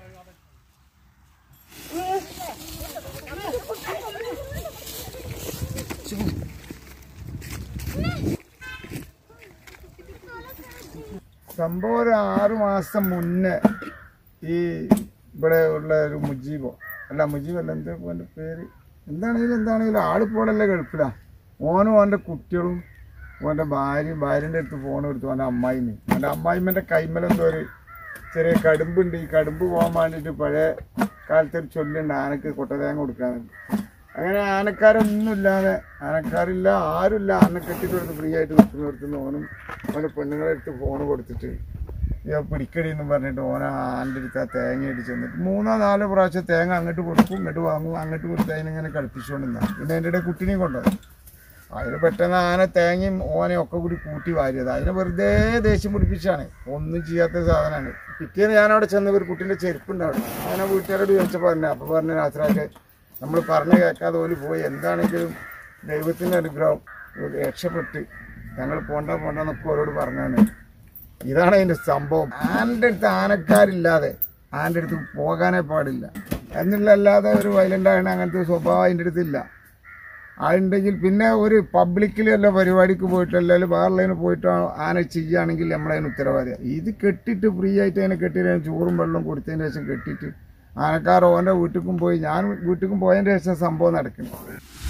സംഭവം ഒരു ആറു മാസം മുന്നേ ഈ ഇവിടെ ഉള്ള ഒരു മുജീബോ അല്ല മുജീബ് അല്ല എന്താ ഓൻ്റെ പേര് എന്താണെങ്കിലും എന്താണെങ്കിലും ആളിപ്പോടല്ലേ ഗൾഫിലാ ഓനും ഓൻ്റെ കുട്ടികളും ഓൻ്റെ ഭാര്യയും ഭാര്യൻ്റെ അടുത്ത് ഫോൺ എടുത്തു ഓൻ്റെ അമ്മായിമ്മയും ഓൻ്റെ അമ്മായിമ്മൻ്റെ കൈമലെന്തോ ഒരു ചെറിയ കടുമ്പുണ്ട് ഈ കടുമ്പ് പോകാൻ വേണ്ടിയിട്ട് പഴയ കാലത്ത് ഒരു ചൊല്ലുണ്ട് ആനക്ക് കൊട്ടതേങ്ങ കൊടുക്കാനുണ്ട് അങ്ങനെ ആനക്കാരൊന്നും ഇല്ലാതെ ആനക്കാരില്ല ആരുമില്ല ആന കെട്ടിക്കൊടുത്ത് ഫ്രീ ആയിട്ട് വിൽക്കുന്ന കൊടുത്തുനിന്ന് ഓനും ഓൻ്റെ പെണ്ണുങ്ങളെ അടുത്ത് ഫോൺ കൊടുത്തിട്ട് ഇയ്യോ പിടിക്കടി എന്നും പറഞ്ഞിട്ട് ഓന ആൻ്റെ അടുത്ത് ആ തേങ്ങ അടിച്ച് വന്നിട്ട് മൂന്നോ നാലോ പ്രാവശ്യം തേങ്ങ അങ്ങോട്ട് കൊടുക്കും ഇങ്ങോട്ട് വാങ്ങും അങ്ങോട്ട് കൊടുത്ത് അതിനിങ്ങനെ കളിപ്പിച്ചുകൊണ്ടിരുന്ന പിന്നെ അതിൻ്റെ ഇടയിൽ കുട്ടീനെയും കൊണ്ടുപോയി അതിന് പെട്ടെന്ന് ആന തേങ്ങയും ഓനയും ഒക്കെ കൂടി കൂട്ടി വാരിയത് അതിനെ വെറുതെ ദേഷ്യം പിടിപ്പിച്ചാണ് ഒന്നും ചെയ്യാത്ത സാധനമാണ് പിറ്റേന്ന് ഞാൻ അവിടെ ചെന്ന് ഒരു കുട്ടീൻ്റെ ചെരുപ്പുണ്ടാവും അങ്ങനെ വീട്ടുകാരോട് ചോദിച്ചപ്പോൾ പറഞ്ഞു അപ്പോൾ പറഞ്ഞു രാത്രിയൊക്കെ നമ്മൾ പറഞ്ഞു കേൾക്കാതെ പോലും പോയി എന്താണെങ്കിലും ദൈവത്തിൻ്റെ അനുഗ്രഹം ഒരു രക്ഷപ്പെട്ട് ഞങ്ങൾ പോണ്ട പോണ്ടെന്നൊക്കെ അവരോട് പറഞ്ഞാണ് ഇതാണ് അതിൻ്റെ സംഭവം ആൻ്റെ അടുത്ത് ആനക്കാരില്ലാതെ ആൻ്റെ അടുത്ത് പോകാനേ പാടില്ല എന്നുള്ളല്ലാതെ ഒരു വയലൻ്റ് ആണ് അങ്ങനത്തെ ഒരു സ്വഭാവം അതിൻ്റെ അടുത്തില്ല അതുണ്ടെങ്കിൽ പിന്നെ ഒരു പബ്ലിക്കിൽ വല്ല പരിപാടിക്ക് പോയിട്ട് അല്ലെങ്കിൽ വേറെ പോയിട്ട് ആന ചെയ്യുകയാണെങ്കിൽ നമ്മളതിന് ഉത്തരവാദിയാണ് ഇത് കെട്ടിട്ട് ഫ്രീ ആയിട്ട് അതിനെ കെട്ടിയിട്ട് അതിന് ചോറും വെള്ളവും കൊടുത്തതിന് ശേഷം കെട്ടിയിട്ട് ആനക്കാർ ഓൻ്റെ വീട്ടിലും പോയി ഞാൻ വീട്ടിലും പോയതിന് ശേഷം സംഭവം നടക്കുന്നു